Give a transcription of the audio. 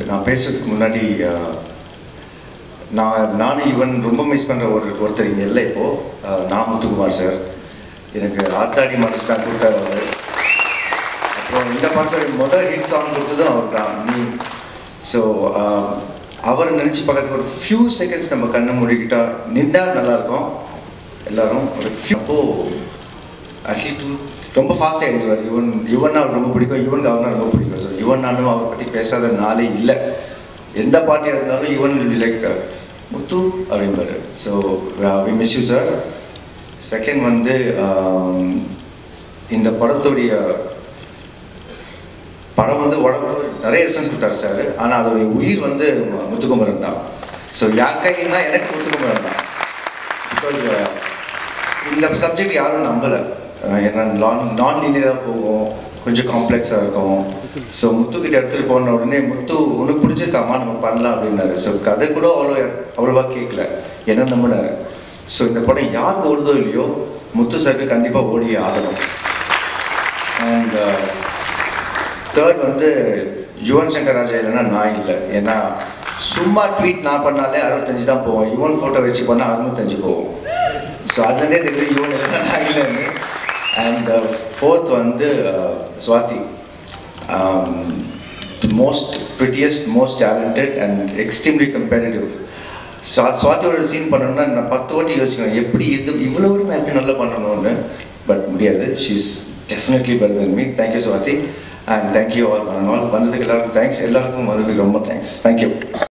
நான் பேசுறதுக்கு முன்னாடி அஹ், நான் நானும் இவன் ரொம்ப மிஸ் பண்ணுற ஒரு ஒருத்தர் இங்கே இல்லை இப்போது நான் முத்துக்குமார் சார் எனக்கு ஆத்தாடி மனசு தான் கொடுத்தாரு அவர் அப்புறம் இந்த படத்தோட முதல் ஹிட் சாங் கொடுத்ததும் அவர் தான் நீ ஸோ அவரை நினச்சி பார்க்கறதுக்கு ஒரு ஃபியூ செகண்ட்ஸ் நம்ம கண்ணை மூடிக்கிட்டா நின்றா நல்லாயிருக்கும் எல்லாரும் ஒரு ஃபியூ அப்போ அட்லீஸ்ட் ரொம்ப ஃபாஸ்ட்டாக எழுதுவார் யுவன் யுவன் அவர் ரொம்ப பிடிக்கும் யுவனுக்கு அவர்னா ரொம்ப பிடிக்கும் ஸோ யுவன் நானும் அவரை பற்றி பேசாத நாளே இல்லை எந்த பாட்டு இருந்தாலும் யுவன் வில் லைக் முத்து அப்படின்பாரு so we miss you sir second வந்து ஆம், இந்த படத்துடைய படம் வந்து உடம்பு நிறைய ரெஃபரன்ஸ் கொடுத்தாரு சார் ஆனால் அதோடைய உயிர் வந்து முத்துக்குமரன் தான் ஸோ யாக்கைன்னா எனக்கு முத்துக்குமரன் தான் பிகாஸ் இந்த சப்ஜெக்ட் யாரும் நம்பலை ஏன்னா நான் நான் லீனியராக போகும் கொஞ்சம் காம்ப்ளெக்ஸாக இருக்கும் ஸோ முத்துக்கிட்ட எடுத்துகிட்டு போன உடனே முத்து உனக்கு பிடிச்சிருக்காமா நம்ம பண்ணலாம் அப்படின்னாரு ஸோ கதை கூட அவ்வளோ அவ்வளோவா கேட்கல என்ன நம்பினாரு ஸோ இந்த படம் யாருக்கு ஓடுதோ இல்லையோ முத்து சாருக்கு கண்டிப்பாக ஓடி ஆகணும் அண்ட் தேர்ட் வந்து யுவன் சங்கர் ராஜா இல்லைன்னா நான் இல்லை ஏன்னா சும்மா ட்வீட் நான் பண்ணாலே அறுபத்தஞ்சு தான் போவோம் யுவன் ஃபோட்டோ வச்சு பண்ணால் அறுபத்தஞ்சு போகும் ஸோ அதுலேருந்தே தெரியுது யுவன் இல்லைன்னா நான் இல்லைன்னு அண்ட் ஃபோர்த் வந்து uh, Swathi most prettiest most talented and extremely comparative ஸ்வா சுவாதியோட சீன் பண்ணணும்னா நான் பத்து வாட்டி யோசிக்கணும் எப்படி இது இவ்வளோ விட நான் எப்படி நல்லா பண்ணணும்னு பட் முடியாது she's definitely better than me thank you Swathi and thank you all பண்ணணும் வந்ததுக்கு எல்லாருக்கும் தேங்க்ஸ் எல்லாருக்கும் வந்ததுக்கு ரொம்ப தேங்க்ஸ் தேங்க்யூ